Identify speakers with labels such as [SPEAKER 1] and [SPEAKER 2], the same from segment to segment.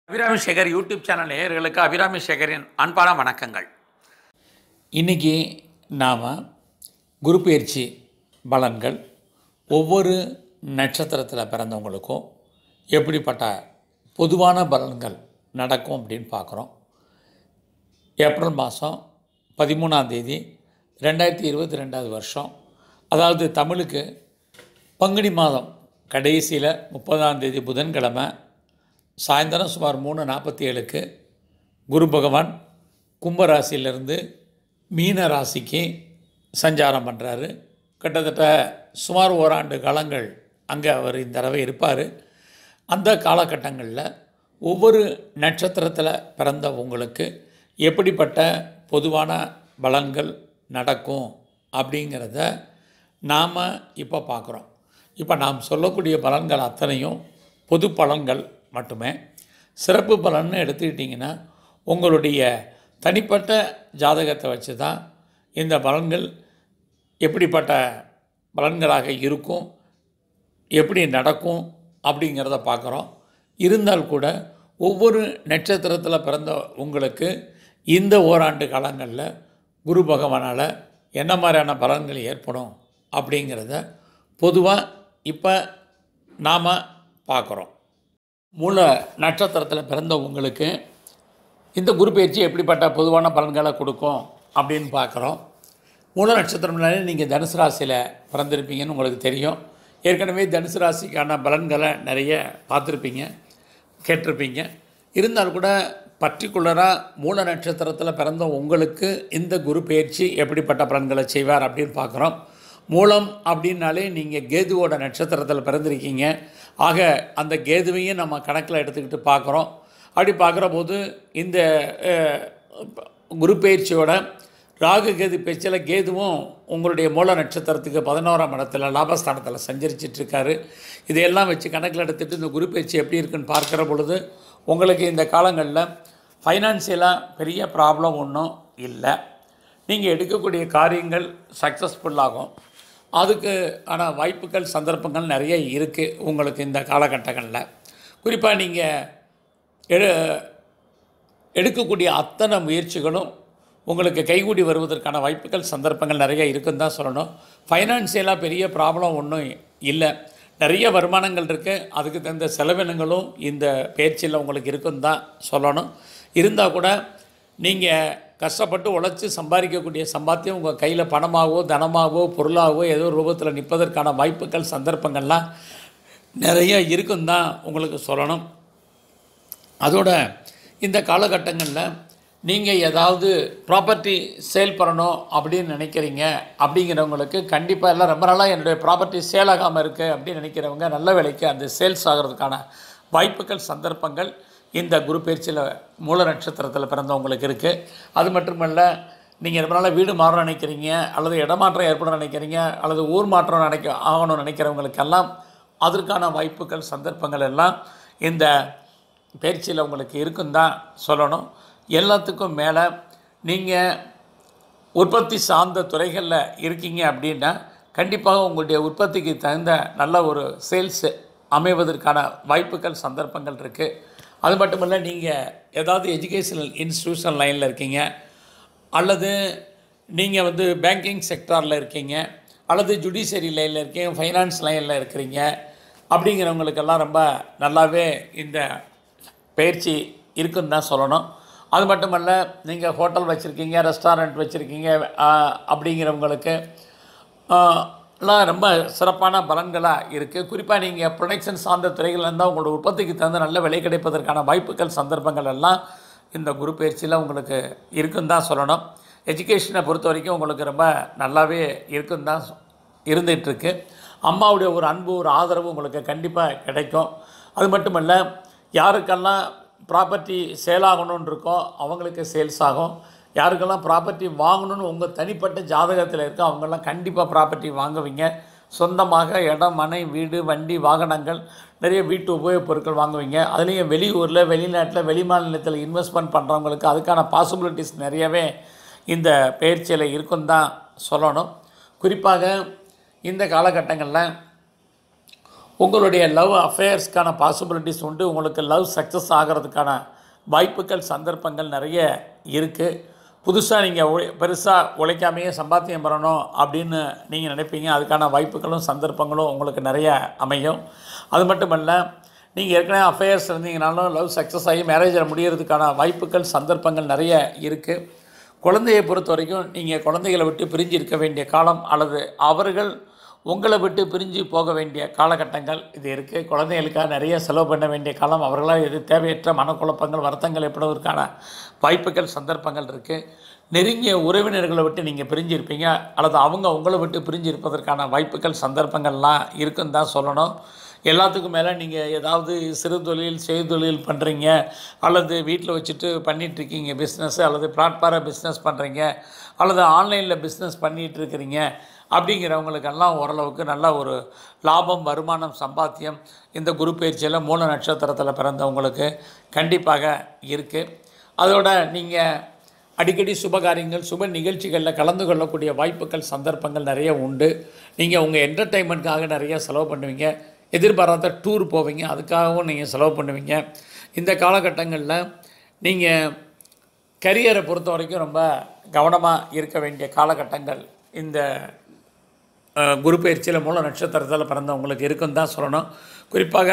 [SPEAKER 1] Abirami Sekar YouTube channel நேயர்களுக்கு அபிராமி சேகரின் அன்பான வணக்கங்கள் இன்றைக்கி நாம் குரு பயிற்சி பலன்கள் ஒவ்வொரு நட்சத்திரத்தில் பிறந்தவங்களுக்கும் எப்படிப்பட்ட பொதுவான பலன்கள் நடக்கும் அப்படின்னு பார்க்குறோம் ஏப்ரல் மாதம் பதிமூணாம் தேதி ரெண்டாயிரத்தி இருபத்தி ரெண்டாவது வருஷம் அதாவது தமிழுக்கு பங்குனி மாதம் கடைசியில் முப்பதாம் தேதி புதன்கிழமை சாயந்தரம் சுமார் மூணு நாற்பத்தி ஏழுக்கு குரு பகவான் கும்பராசியிலிருந்து மீன ராசிக்கு சஞ்சாரம் பண்ணுறாரு கிட்டத்தட்ட சுமார் ஓராண்டு காலங்கள் அங்கே அவர் இந்த தடவை இருப்பார் அந்த காலகட்டங்களில் ஒவ்வொரு நட்சத்திரத்தில் பிறந்த உங்களுக்கு எப்படிப்பட்ட பொதுவான பலன்கள் நடக்கும் அப்படிங்கிறத நாம் இப்போ பார்க்குறோம் இப்போ நாம் சொல்லக்கூடிய பலன்கள் அத்தனையும் பொது பலன்கள் மட்டுமே சிறப்பு பலன்னு எடுத்துக்கிட்டிங்கன்னா உங்களுடைய தனிப்பட்ட ஜாதகத்தை வச்சு தான் இந்த பலன்கள் எப்படிப்பட்ட பலன்களாக இருக்கும் எப்படி நடக்கும் அப்படிங்கிறத பார்க்குறோம் இருந்தால் கூட ஒவ்வொரு நட்சத்திரத்தில் பிறந்த உங்களுக்கு இந்த ஓராண்டு காலங்களில் குரு பகவானால் என்ன மாதிரியான பலன்கள் ஏற்படும் அப்படிங்கிறத பொதுவாக இப்போ நாம் பார்க்குறோம் மூல நட்சத்திரத்தில் பிறந்த உங்களுக்கு இந்த குரு பயிற்சி எப்படிப்பட்ட பொதுவான பலன்களை கொடுக்கும் அப்படின்னு பார்க்குறோம் மூல நட்சத்திரம்னாலே நீங்கள் தனுசு ராசியில் பிறந்திருப்பீங்கன்னு உங்களுக்கு தெரியும் ஏற்கனவே தனுசு ராசிக்கான பலன்களை நிறைய பார்த்துருப்பீங்க கேட்டிருப்பீங்க இருந்தால் கூட பர்டிகுலராக மூல நட்சத்திரத்தில் பிறந்த உங்களுக்கு இந்த குரு பயிற்சி எப்படிப்பட்ட பலன்களை செய்வார் அப்படின்னு பார்க்குறோம் மூலம் அப்படின்னாலே நீங்கள் கேதுவோட நட்சத்திரத்தில் பிறந்திருக்கீங்க ஆக அந்த கேதுவையும் நம்ம கணக்கில் எடுத்துக்கிட்டு பார்க்குறோம் அப்படி பார்க்குற போது இந்த அஹ், குரு பயிற்சியோட ராகு கேது பேச்சில் கேதுவும் உங்களுடைய மூல நட்சத்திரத்துக்கு பதினோராம் இடத்துல லாபஸ்தானத்தில் சஞ்சரிச்சிட்டு இருக்காரு இதையெல்லாம் வச்சு கணக்கில் எடுத்துகிட்டு இந்த குரு பயிற்சி எப்படி இருக்குன்னு பார்க்குற பொழுது உங்களுக்கு இந்த காலங்களில் ஃபைனான்சியலாக பெரிய ப்ராப்ளம் ஒன்றும் இல்லை நீங்கள் எடுக்கக்கூடிய காரியங்கள் சக்ஸஸ்ஃபுல்லாகும் அதுக்கு ஆன வாய்ப்புகள் சந்தர்ப்பங்கள் நிறைய இருக்குது உங்களுக்கு இந்த காலகட்டங்களில் குறிப்பாக நீங்கள் எடு எடுக்கக்கூடிய அத்தனை முயற்சிகளும் உங்களுக்கு கைகூடி வருவதற்கான வாய்ப்புகள் சந்தர்ப்பங்கள் நிறைய இருக்குன்னு தான் சொல்லணும் ஃபைனான்சியலாக பெரிய ப்ராப்ளம் ஒன்றும் இல்லை நிறைய வருமானங்கள் இருக்குது அதுக்கு தகுந்த செலவினங்களும் இந்த பயிற்சியில் உங்களுக்கு இருக்குன்னு தான் சொல்லணும் இருந்தால் கூட நீங்கள் கஷ்டப்பட்டு உழைச்சி சம்பாதிக்கக்கூடிய சம்பாத்தியம் உங்கள் கையில் பணமாகவோ தனமாகவோ பொருளாகவோ ஏதோ ஒரு ரூபத்தில் நிற்பதற்கான வாய்ப்புகள் சந்தர்ப்பங்கள்லாம் நிறைய இருக்குன்னு தான் உங்களுக்கு சொல்லணும் அதோட இந்த காலகட்டங்களில் நீங்கள் ஏதாவது ப்ராப்பர்ட்டி சேல் பண்ணணும் அப்படின்னு நினைக்கிறீங்க அப்படிங்கிறவங்களுக்கு கண்டிப்பாக எல்லாம் ரொம்ப நாளாக என்னுடைய ப்ராப்பர்ட்டி சேல் ஆகாமல் இருக்குது அப்படின்னு நினைக்கிறவங்க நல்ல விலைக்கு அந்த சேல்ஸ் ஆகிறதுக்கான வாய்ப்புகள் சந்தர்ப்பங்கள் இந்த குரு பயிற்சியில் மூல நட்சத்திரத்தில் பிறந்தவங்களுக்கு இருக்குது அது மட்டுமல்ல நீங்கள் ரொம்ப நாளாக வீடு மாற நினைக்கிறீங்க அல்லது இடமாற்றம் ஏற்பட நினைக்கிறீங்க அல்லது ஊர் மாற்றம் நினைக்க ஆகணும்னு நினைக்கிறவங்களுக்கெல்லாம் அதற்கான வாய்ப்புகள் சந்தர்ப்பங்கள் எல்லாம் இந்த பயிற்சியில் உங்களுக்கு இருக்குன்னு தான் சொல்லணும் எல்லாத்துக்கும் மேலே நீங்கள் உற்பத்தி சார்ந்த துறைகளில் இருக்கீங்க அப்படின்னா கண்டிப்பாக உங்களுடைய உற்பத்திக்கு தகுந்த நல்ல ஒரு சேல்ஸ் அமைவதற்கான வாய்ப்புகள் சந்தர்ப்பங்கள் இருக்குது அது மட்டும் இல்லை நீங்கள் ஏதாவது எஜுகேஷனல் இன்ஸ்டியூஷன் லைனில் இருக்கீங்க அல்லது நீங்கள் வந்து பேங்கிங் செக்டாரில் இருக்கீங்க அல்லது ஜுடிஷியரி லைனில் இருக்கீங்க ஃபைனான்ஸ் லைனில் இருக்கிறீங்க அப்படிங்கிறவங்களுக்கெல்லாம் ரொம்ப நல்லாவே இந்த பயிற்சி இருக்குன்னு தான் சொல்லணும் அது மட்டுமல்ல நீங்கள் ஹோட்டல் வச்சுருக்கீங்க ரெஸ்டாரண்ட் வச்சுருக்கீங்க அப்படிங்கிறவங்களுக்கு ஆஹ், எல்லாம் ரொம்ப சிறப்பான பலன்களாக இருக்குது குறிப்பாக நீங்கள் ப்ரொடக்ஷன் சார்ந்த துறைகள் இருந்தால் உங்களோட உற்பத்திக்கு தகுந்த நல்ல விலை கிடைப்பதற்கான வாய்ப்புகள் சந்தர்ப்பங்கள் எல்லாம் இந்த குரு பயிற்சியில் உங்களுக்கு இருக்குன்னு தான் சொல்லணும் எஜுகேஷனை பொறுத்த வரைக்கும் உங்களுக்கு ரொம்ப நல்லாவே இருக்குன்னு தான் இருந்துகிட்ருக்கு அம்மாவுடைய ஒரு அன்பு ஒரு ஆதரவு உங்களுக்கு கண்டிப்பாக கிடைக்கும் அது மட்டுமல்ல யாருக்கெல்லாம் ப்ராப்பர்ட்டி சேல் ஆகணும்னு இருக்கோ அவங்களுக்கு சேல்ஸ் ஆகும் யாருக்கெல்லாம் ப்ராப்பர்ட்டி வாங்கணும்னு உங்கள் தனிப்பட்ட ஜாதகத்தில் இருக்கோ அவங்கெல்லாம் கண்டிப்பாக ப்ராப்பர்ட்டி வாங்குவீங்க சொந்தமாக இடம் மனை வீடு வண்டி வாகனங்கள் நிறைய வீட்டு உபயோகப் பொருட்கள் வாங்குவீங்க அதுலேயும் வெளியூரில் வெளிநாட்டில் வெளி மாநிலத்தில் இன்வெஸ்ட்மெண்ட் பண்ணுறவங்களுக்கு அதுக்கான பாசிபிலிட்டிஸ் நிறையவே இந்த பயிற்சியில் இருக்குன்னு தான் சொல்லணும் குறிப்பாக இந்த காலகட்டங்களில் உங்களுடைய லவ் அஃபேர்ஸ்க்கான பாசிபிலிட்டிஸ் உண்டு உங்களுக்கு லவ் சக்ஸஸ் ஆகிறதுக்கான வாய்ப்புகள் சந்தர்ப்பங்கள் நிறைய இருக்குது புதுசாக நீங்கள் உழை பெருசாக உழைக்காமையே சம்பாத்தியம் பண்ணணும் அப்படின்னு நீங்கள் நினைப்பீங்க அதுக்கான வாய்ப்புகளும் சந்தர்ப்பங்களும் உங்களுக்கு நிறைய அமையும் அது மட்டுமல்ல நீங்கள் ஏற்கனவே அஃபேர்ஸ் இருந்தீங்கனாலும் லவ் சக்ஸஸ் ஆகி மேரேஜில் முடியறதுக்கான வாய்ப்புகள் சந்தர்ப்பங்கள் நிறைய இருக்குது குழந்தையை பொறுத்த வரைக்கும் நீங்கள் குழந்தைகளை விட்டு பிரிஞ்சு இருக்க வேண்டிய காலம் அல்லது அவர்கள் உங்களை விட்டு பிரிஞ்சு போக வேண்டிய காலகட்டங்கள் இது இருக்குது குழந்தைகளுக்காக நிறைய செலவு பண்ண வேண்டிய காலம் அவர்களால் எது தேவையற்ற மனக்குழப்பங்கள் வருத்தங்கள் ஏற்படுவதற்கான வாய்ப்புகள் சந்தர்ப்பங்கள் இருக்குது நெருங்கிய உறவினர்களை விட்டு நீங்கள் பிரிஞ்சு இருப்பீங்க அல்லது அவங்க உங்களை விட்டு பிரிஞ்சு இருப்பதற்கான வாய்ப்புகள் சந்தர்ப்பங்கள்லாம் இருக்குன்னு தான் சொல்லணும் எல்லாத்துக்கும் மேலே நீங்கள் ஏதாவது சிறு தொழில் செய்தொழில் பண்ணுறீங்க அல்லது வீட்டில் வச்சுட்டு பண்ணிகிட்ருக்கீங்க பிஸ்னஸ் அல்லது பிளாட்ஃபார பிஸ்னஸ் பண்ணுறீங்க அல்லது ஆன்லைனில் பிஸ்னஸ் பண்ணிகிட்டு இருக்கிறீங்க அப்படிங்கிறவங்களுக்கெல்லாம் ஓரளவுக்கு நல்ல ஒரு லாபம் வருமானம் சம்பாத்தியம் இந்த குரு பயிற்சியில் மூல நட்சத்திரத்தில் பிறந்தவங்களுக்கு கண்டிப்பாக இருக்குது அதோட நீங்கள் அடிக்கடி சுபகாரியங்கள் சுப நிகழ்ச்சிகளில் கலந்து கொள்ளக்கூடிய வாய்ப்புகள் சந்தர்ப்பங்கள் நிறைய உண்டு நீங்கள் உங்கள் என்டர்டெயின்மெண்ட்காக நிறைய செலவு பண்ணுவீங்க எதிர்பாராத டூர் போவீங்க அதுக்காகவும் நீங்கள் செலவு பண்ணுவீங்க இந்த காலகட்டங்களில் நீங்கள் கரியரை பொறுத்த வரைக்கும் ரொம்ப கவனமாக இருக்க வேண்டிய காலகட்டங்கள் இந்த அஹ், குரு பயிற்சியில் மூல நட்சத்திரத்தில் பிறந்தவங்களுக்கு இருக்குன்னு தான் சொல்லணும் குறிப்பாக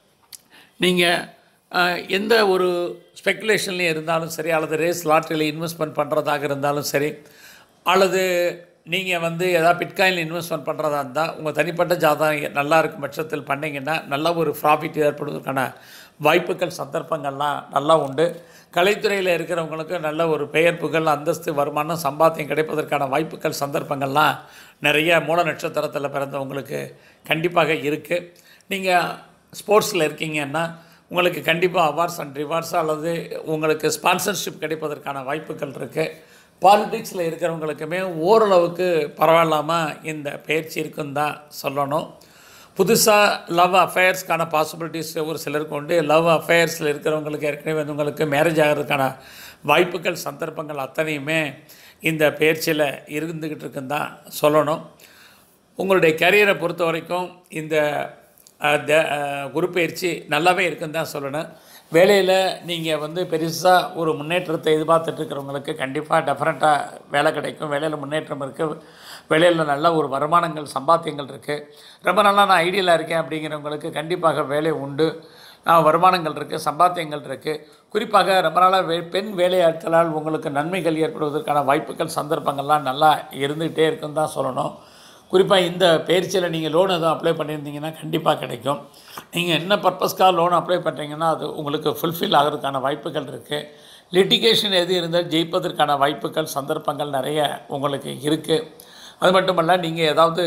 [SPEAKER 1] நீங்கள் எந்த ஒரு ஸ்பெக்குலேஷன்லையும் இருந்தாலும் சரி அல்லது ரேஸ் லாட்டரியில் இன்வெஸ்ட்மெண்ட் பண்ணுறதாக இருந்தாலும் சரி அல்லது நீங்கள் வந்து ஏதாவது பிட்காயினில் இன்வெஸ்ட்மெண்ட் பண்ணுறதா இருந்தால் உங்கள் தனிப்பட்ட ஜாதகம் நல்லா இருக்கும் பட்சத்தில் பண்ணிங்கன்னா நல்ல ஒரு ப்ராஃபிட் ஏற்படுவதற்கான வாய்ப்புகள் சந்தர்ப்பங்கள்லாம் நல்லா உண்டு கலைத்துறையில் இருக்கிறவங்களுக்கு நல்ல ஒரு பெயர் புகழ் அந்தஸ்து வருமானம் சம்பாத்தியம் கிடைப்பதற்கான வாய்ப்புகள் சந்தர்ப்பங்கள்லாம் நிறைய மூல நட்சத்திரத்தில் பிறந்தவங்களுக்கு கண்டிப்பாக இருக்குது நீங்கள் ஸ்போர்ட்ஸில் இருக்கீங்கன்னா உங்களுக்கு கண்டிப்பாக அவார்ட்ஸ் அண்ட் ரிவார்ட்ஸ் அல்லது உங்களுக்கு ஸ்பான்சர்ஷிப் கிடைப்பதற்கான வாய்ப்புகள் இருக்குது பாலிடிக்ஸில் இருக்கிறவங்களுக்குமே ஓரளவுக்கு பரவாயில்லாமல் இந்த பயிற்சி இருக்குன்னு தான் சொல்லணும் புதுசாக லவ் அஃபேர்ஸ்க்கான பாசிபிலிட்டிஸ் ஒரு சிலருக்கு உண்டு லவ் அஃபேர்ஸில் இருக்கிறவங்களுக்கு ஏற்கனவே வந்தவங்களுக்கு மேரேஜ் ஆகிறதுக்கான வாய்ப்புகள் சந்தர்ப்பங்கள் அத்தனையுமே இந்த பயிற்சியில் இருந்துக்கிட்டு இருக்குன்னு தான் சொல்லணும் உங்களுடைய கரியரை பொறுத்த வரைக்கும் இந்த அஹ், த- அஹ், குரு பயிற்சி நல்லாவே இருக்குன்னு தான் சொல்லணும் வேலையில் நீங்கள் வந்து பெருசாக ஒரு முன்னேற்றத்தை எதிர்பார்த்துட்டு இருக்கிறவங்களுக்கு கண்டிப்பாக டெஃபரெண்ட்டாக வேலை கிடைக்கும் வேலையில் முன்னேற்றம் இருக்குது வேலையில் நல்ல ஒரு வருமானங்கள் சம்பாத்தியங்கள் இருக்குது ரொம்ப நாளாக நான் ஐடியலாக இருக்கேன் அப்படிங்கிறவங்களுக்கு கண்டிப்பாக வேலை உண்டு ஆஹ், வருமானங்கள் இருக்குது சம்பாத்தியங்கள் இருக்குது குறிப்பாக ரொம்ப நாளாக வே பெண் வேலையாட்களால் உங்களுக்கு நன்மைகள் ஏற்படுவதற்கான வாய்ப்புகள் சந்தர்ப்பங்கள்லாம் நல்லா இருந்துகிட்டே இருக்குன்னு தான் சொல்லணும் குறிப்பாக இந்த பயிற்சியில் நீங்கள் லோன் எதுவும் அப்ளை பண்ணியிருந்தீங்கன்னா கண்டிப்பாக கிடைக்கும் நீங்கள் என்ன பர்பஸ்க்காக லோன் அப்ளை பண்ணுறீங்கன்னா அது உங்களுக்கு ஃபுல்ஃபில் ஆகிறதுக்கான வாய்ப்புகள் இருக்குது லிட்டிகேஷன் எது இருந்தால் ஜெயிப்பதற்கான வாய்ப்புகள் சந்தர்ப்பங்கள் நிறைய உங்களுக்கு இருக்குது அது மட்டுமல்ல நீங்கள் ஏதாவது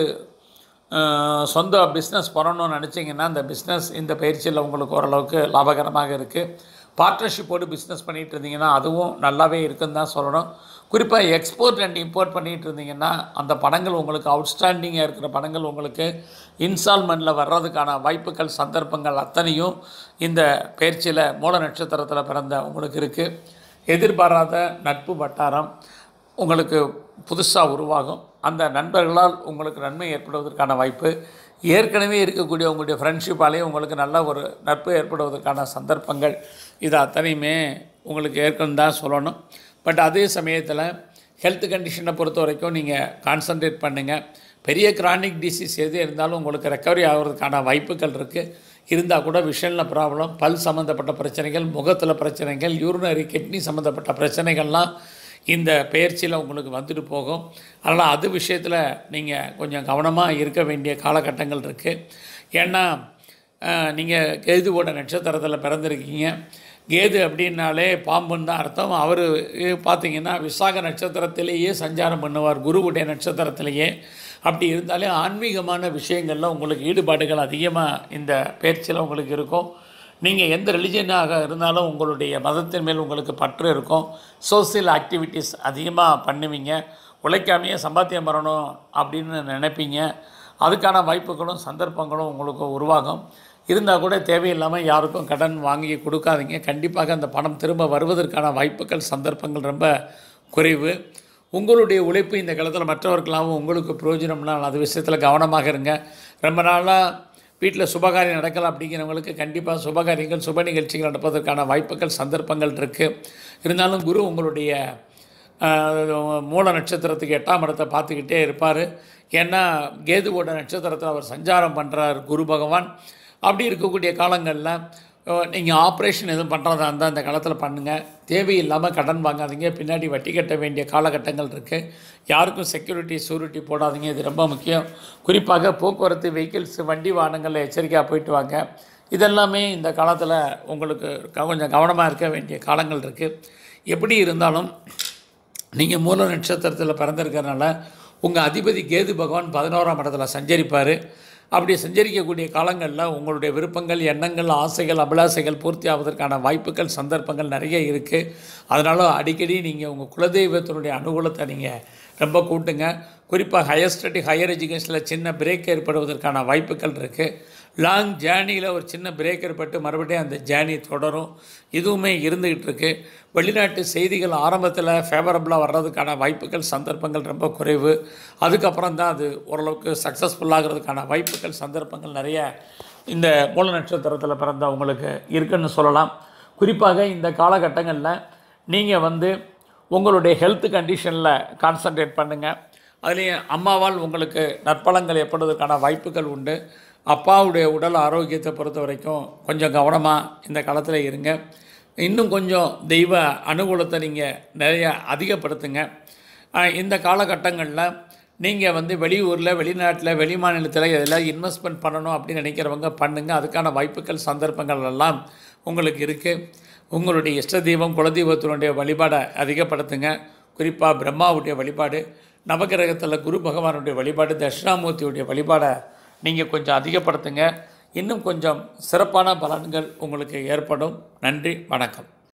[SPEAKER 1] அஹ், சொந்த பிஸ்னஸ் பண்ணணும்னு நினச்சிங்கன்னா அந்த பிஸ்னஸ் இந்த பயிற்சியில் உங்களுக்கு ஓரளவுக்கு லாபகரமாக இருக்குது பார்ட்னர்ஷிப்போடு பிஸ்னஸ் பண்ணிகிட்டு இருந்தீங்கன்னா அதுவும் நல்லாவே இருக்குன்னு தான் சொல்லணும் குறிப்பாக எக்ஸ்போர்ட் அண்ட் இம்போர்ட் பண்ணிகிட்டு இருந்தீங்கன்னா அந்த பணங்கள் உங்களுக்கு அவுட்ஸ்டாண்டிங்காக இருக்கிற பணங்கள் உங்களுக்கு இன்ஸ்டால்மெண்ட்டில் வர்றதுக்கான வாய்ப்புகள் சந்தர்ப்பங்கள் அத்தனையும் இந்த பயிற்சியில் மூல நட்சத்திரத்தில் பிறந்த உங்களுக்கு இருக்குது எதிர்பாராத நட்பு வட்டாரம் உங்களுக்கு புதுசாக உருவாகும் அந்த நண்பர்களால் உங்களுக்கு நன்மை ஏற்படுவதற்கான வாய்ப்பு ஏற்கனவே இருக்கக்கூடிய உங்களுடைய ஃப்ரெண்ட்ஷிப்பாலேயே உங்களுக்கு நல்ல ஒரு நட்பு ஏற்படுவதற்கான சந்தர்ப்பங்கள் இது அத்தனையுமே உங்களுக்கு ஏற்கனவே தான் சொல்லணும் பட் அதே சமயத்தில் ஹெல்த் கண்டிஷனை பொறுத்த வரைக்கும் நீங்கள் கான்சன்ட்ரேட் பண்ணுங்கள் பெரிய கிரானிக் டிசீஸ் எது இருந்தாலும் உங்களுக்கு ரெக்கவரி ஆகிறதுக்கான வாய்ப்புகள் இருக்குது இருந்தால் கூட விஷனில் ப்ராப்ளம் பல் சம்மந்தப்பட்ட பிரச்சனைகள் முகத்தில் பிரச்சனைகள் யூரினரி கிட்னி சம்மந்தப்பட்ட பிரச்சனைகள்லாம் இந்த பயிற்சியில் உங்களுக்கு வந்துட்டு போகும் அதனால் அது விஷயத்தில் நீங்கள் கொஞ்சம் கவனமாக இருக்க வேண்டிய காலகட்டங்கள் இருக்குது ஏன்னா நீங்கள் கேதுவோட நட்சத்திரத்தில் பிறந்திருக்கீங்க கேது அப்படின்னாலே பாம்புன்னு தான் அர்த்தம் அவர் பார்த்தீங்கன்னா விசாக நட்சத்திரத்திலேயே சஞ்சாரம் பண்ணுவார் குருவுடைய நட்சத்திரத்திலேயே அப்படி இருந்தாலே ஆன்மீகமான விஷயங்களில் உங்களுக்கு ஈடுபாடுகள் அதிகமாக இந்த பயிற்சியில் உங்களுக்கு இருக்கும் நீங்கள் எந்த ரிலிஜனாக இருந்தாலும் உங்களுடைய மதத்தின் மேல் உங்களுக்கு பற்று இருக்கும் சோசியல் ஆக்டிவிட்டீஸ் அதிகமாக பண்ணுவீங்க உழைக்காமையே சம்பாத்தியம் வரணும் அப்படின்னு நினைப்பீங்க அதுக்கான வாய்ப்புகளும் சந்தர்ப்பங்களும் உங்களுக்கு உருவாகும் இருந்தால் கூட தேவையில்லாமல் யாருக்கும் கடன் வாங்கி கொடுக்காதீங்க கண்டிப்பாக அந்த பணம் திரும்ப வருவதற்கான வாய்ப்புகள் சந்தர்ப்பங்கள் ரொம்ப குறைவு உங்களுடைய உழைப்பு இந்த காலத்தில் மற்றவர்களாகவும் உங்களுக்கு பிரயோஜனம்னா அது விஷயத்தில் கவனமாக இருங்க ரொம்ப நாளாக வீட்டில் சுபகாரியம் நடக்கலாம் அப்படிங்கிறவங்களுக்கு கண்டிப்பாக சுபகாரியங்கள் சுப நிகழ்ச்சிகள் நடப்பதற்கான வாய்ப்புகள் சந்தர்ப்பங்கள் இருக்குது இருந்தாலும் குரு உங்களுடைய ஆஹ், மூல நட்சத்திரத்துக்கு எட்டாம் இடத்தை பார்த்துக்கிட்டே இருப்பார் ஏன்னா கேதுவோட நட்சத்திரத்தில் அவர் சஞ்சாரம் பண்ணுறார் குரு பகவான் அப்படி இருக்கக்கூடிய காலங்களில் நீங்கள் ஆப்ரேஷன் எதுவும் பண்ணுறதா இருந்தால் இந்த காலத்தில் பண்ணுங்கள் தேவையில்லாமல் கடன் வாங்காதீங்க பின்னாடி வட்டி கட்ட வேண்டிய காலகட்டங்கள் இருக்குது யாருக்கும் செக்யூரிட்டி சூரிட்டி போடாதீங்க இது ரொம்ப முக்கியம் குறிப்பாக போக்குவரத்து வெஹிக்கிள்ஸ் வண்டி வாகனங்களில் எச்சரிக்கையாக போயிட்டு வாங்க இதெல்லாமே இந்த காலத்தில் உங்களுக்கு க- கொஞ்சம் கவனமாக இருக்க வேண்டிய காலங்கள் இருக்குது எப்படி இருந்தாலும் நீங்கள் மூல நட்சத்திரத்தில் பிறந்திருக்கறனால உங்கள் அதிபதி கேது பகவான் பதினோராம் இடத்துல சஞ்சரிப்பார் அப்படி சஞ்சரிக்கக்கூடிய காலங்களில் உங்களுடைய விருப்பங்கள் எண்ணங்கள் ஆசைகள் அபிலாசைகள் பூர்த்தி ஆவதற்கான வாய்ப்புகள் சந்தர்ப்பங்கள் நிறைய இருக்குது அதனால் அடிக்கடி நீங்கள் உங்கள் குலதெய்வத்தினுடைய அனுகூலத்தை நீங்கள் ரொம்ப கூட்டுங்க குறிப்பாக ஹையர் ஸ்டடி ஹையர் எஜுகேஷனில் சின்ன பிரேக் ஏற்படுவதற்கான வாய்ப்புகள் இருக்குது லாங் ஜேர்னியில் ஒரு சின்ன பிரேக் ஏற்பட்டு மறுபடியும் அந்த ஜேர்னி தொடரும் இதுவுமே இருந்துகிட்டு இருக்கு வெளிநாட்டு செய்திகள் ஆரம்பத்தில் ஃபேவரபுளாக வர்றதுக்கான வாய்ப்புகள் சந்தர்ப்பங்கள் ரொம்ப குறைவு அதுக்கப்புறம் தான் அது ஓரளவுக்கு சக்ஸஸ்ஃபுல்லாகிறதுக்கான வாய்ப்புகள் சந்தர்ப்பங்கள் நிறைய இந்த மூல நட்சத்திரத்தில் பிறந்தவங்களுக்கு இருக்குன்னு சொல்லலாம் குறிப்பாக இந்த காலகட்டங்களில் நீங்கள் வந்து உங்களுடைய ஹெல்த் கண்டிஷனில் கான்சன்ட்ரேட் பண்ணுங்கள் அதுலேயும் அம்மாவால் உங்களுக்கு நற்பலங்கள் ஏற்படுவதற்கான வாய்ப்புகள் உண்டு அப்பாவுடைய உடல் ஆரோக்கியத்தை பொறுத்த வரைக்கும் கொஞ்சம் கவனமாக இந்த காலத்தில் இருங்க இன்னும் கொஞ்சம் தெய்வ அனுகூலத்தை நீங்கள் நிறைய அதிகப்படுத்துங்க ஆஹ் இந்த காலகட்டங்களில் நீங்கள் வந்து வெளியூரில் வெளிநாட்டில் வெளி மாநிலத்தில் எதில் இன்வெஸ்ட்மெண்ட் பண்ணணும் அப்படின்னு நினைக்கிறவங்க பண்ணுங்கள் அதுக்கான வாய்ப்புகள் சந்தர்ப்பங்கள் எல்லாம் உங்களுக்கு இருக்குது உங்களுடைய இஷ்ட தெய்வம் குலதெய்வத்தினுடைய வழிபாடை அதிகப்படுத்துங்க குறிப்பாக பிரம்மாவுடைய வழிபாடு நவகிரகத்தில் குரு பகவானுடைய வழிபாடு தட்சிணாமூர்த்தியுடைய வழிபாடை நீங்கள் கொஞ்சம் அதிகப்படுத்துங்க இன்னும் கொஞ்சம் சிறப்பான பலன்கள் உங்களுக்கு ஏற்படும் நன்றி வணக்கம்